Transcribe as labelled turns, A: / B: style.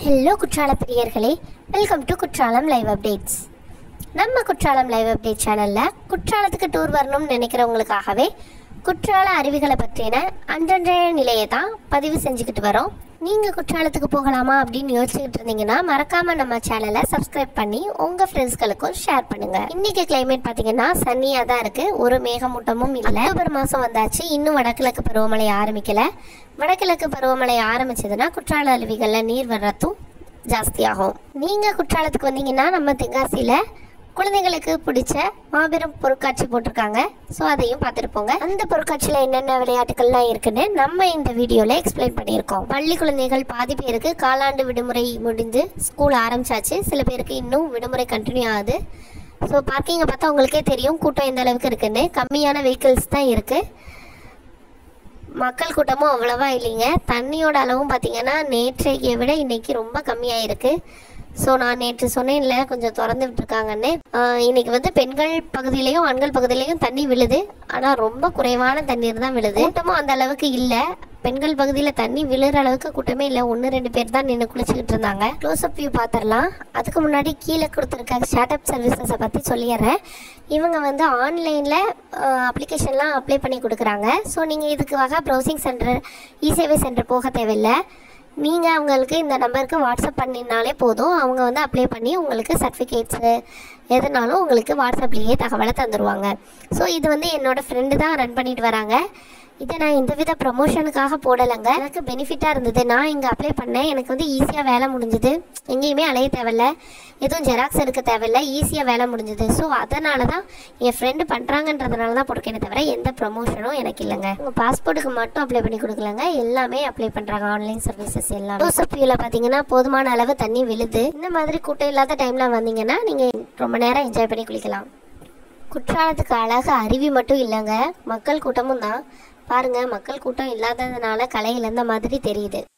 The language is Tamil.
A: ஹலோ குற்றால பிரியர்களே welcome to Kutralam live updates நம்ம குற்றாலம் லைவ் அப்டேட் சேனலில் குற்றாலத்துக்கு டூர் வரணும்னு நினைக்கிறவங்களுக்காகவே குற்றால அருவிகளை பற்றின அன்றன்றைய நிலையை தான் பதிவு செஞ்சுக்கிட்டு வரோம் நீங்கள் குற்றாலத்துக்கு போகலாமா அப்படின்னு யோசிச்சுக்கிட்டு இருந்தீங்கன்னா மறக்காமல் நம்ம சேனலை சப்ஸ்கிரைப் பண்ணி உங்கள் ஃப்ரெண்ட்ஸ்களுக்கும் ஷேர் பண்ணுங்கள் இன்றைக்கி கிளைமேட் பார்த்தீங்கன்னா சன்னியாக தான் இருக்குது ஒரு மேகமூட்டமும் இல்லை அக்டோபர் மாதம் வந்தாச்சு இன்னும் வடகிழக்கு பருவமழை ஆரம்பிக்கல வடகிழக்கு பருவமழை ஆரம்பிச்சதுன்னா குற்றால அருவிகளில் நீர் வர்றதும் ஜாஸ்தியாகும் நீங்கள் குற்றாலத்துக்கு வந்தீங்கன்னா நம்ம தென்காசியில் குழந்தைங்களுக்கு பிடிச்ச மாபெரும் பொருட்காட்சி போட்டிருக்காங்க ஸோ அதையும் பார்த்துட்டு போங்க அந்த பொருட்காட்சியில் என்னென்ன விளையாட்டுகள்லாம் இருக்குன்னு நம்ம இந்த வீடியோவில் எக்ஸ்பிளைன் பண்ணியிருக்கோம் பள்ளி குழந்தைகள் பாதி பேருக்கு காலாண்டு விடுமுறை முடிந்து ஸ்கூல் ஆரம்பிச்சாச்சு சில பேருக்கு இன்னும் விடுமுறை கண்டினியூ ஆகுது ஸோ பார்க்கிங்கை பார்த்தா உங்களுக்கே தெரியும் கூட்டம் எந்த அளவுக்கு இருக்குன்னு கம்மியான வெஹிக்கிள்ஸ் தான் இருக்குது மக்கள் கூட்டமும் அவ்வளவா இல்லைங்க தண்ணியோட அளவும் பார்த்தீங்கன்னா நேற்றையை விட இன்னைக்கு ரொம்ப கம்மியாக இருக்கு ஸோ நான் நேற்று சொன்னேன்ல கொஞ்சம் திறந்து விட்டுருக்காங்கன்னு ஆஹ் இன்னைக்கு வந்து பெண்கள் பகுதியிலையும் ஆண்கள் பகுதியிலையும் தண்ணி விழுது ஆனால் ரொம்ப குறைவான தண்ணீர் தான் விழுது கூட்டமும் அந்த அளவுக்கு இல்லை பெண்கள் பகுதியில் தண்ணி விழுற அளவுக்கு கூட்டமே இல்லை ஒன்று ரெண்டு பேர் தான் நின்று குளிச்சுக்கிட்டு இருந்தாங்க க்ளோஸ் அப் வியூ பார்த்துடலாம் அதுக்கு முன்னாடி கீழே கொடுத்துருக்க ஸ்டார்ட்அப் சர்வீசஸை பற்றி சொல்லிடுறேன் இவங்க வந்து ஆன்லைனில் அப்ளிகேஷன்லாம் அப்ளை பண்ணி கொடுக்குறாங்க ஸோ நீங்கள் இதுக்காக ப்ரௌசிங் சென்டர் இ சேவை சென்டர் போக தேவையில்லை நீங்கள் அவங்களுக்கு இந்த நம்பருக்கு வாட்ஸ்அப் பண்ணினாலே போதும் அவங்க வந்து அப்ளை பண்ணி உங்களுக்கு சர்டிஃபிகேட்ஸு எதுனாலும் உங்களுக்கு வாட்ஸ்அப்லேயே தகவலை தந்துடுவாங்க ஸோ இது வந்து என்னோட ஃப்ரெண்டு தான் ரன் பண்ணிட்டு வராங்க இதை நான் எந்தவித ப்ரமோஷனுக்காக போடலைங்க எனக்கு பெனிஃபிட்டாக இருந்தது நான் இங்கே அப்ளை பண்ணேன் எனக்கு வந்து ஈஸியாக வேலை முடிஞ்சுது எங்கேயுமே அலைய தேவையில்ல எதுவும் ஜெராக்ஸ் எடுக்க தேவையில்ல ஈஸியாக வேலை முடிஞ்சுது ஸோ அதனால தான் என் ஃப்ரெண்டு பண்ணுறாங்கன்றதுனால தான் போட்டிருக்கேனே தவிர எந்த ப்ரமோஷனும் எனக்கு இல்லைங்க உங்கள் பாஸ்போர்ட்டுக்கு மட்டும் அப்ளை பண்ணி கொடுக்கலங்க எல்லாமே அப்ளை பண்ணுறாங்க ஆன்லைன் சர்வீசஸ் எல்லாம் ஜோசப்பியில் பார்த்தீங்கன்னா போதுமான அளவு தண்ணி விழுது இந்த மாதிரி கூட்டம் இல்லாத டைமில் வந்தீங்கன்னா நீங்கள் ரொம்ப நேரம் என்ஜாய் பண்ணி குளிக்கலாம் குற்றாலத்துக்கு அழகு அருவி மட்டும் இல்லைங்க மக்கள் கூட்டமும் தான் பாருங்க மக்கள் கூட்டம் இல்லாததுனால கலை இழந்த மாதிரி தெரியுது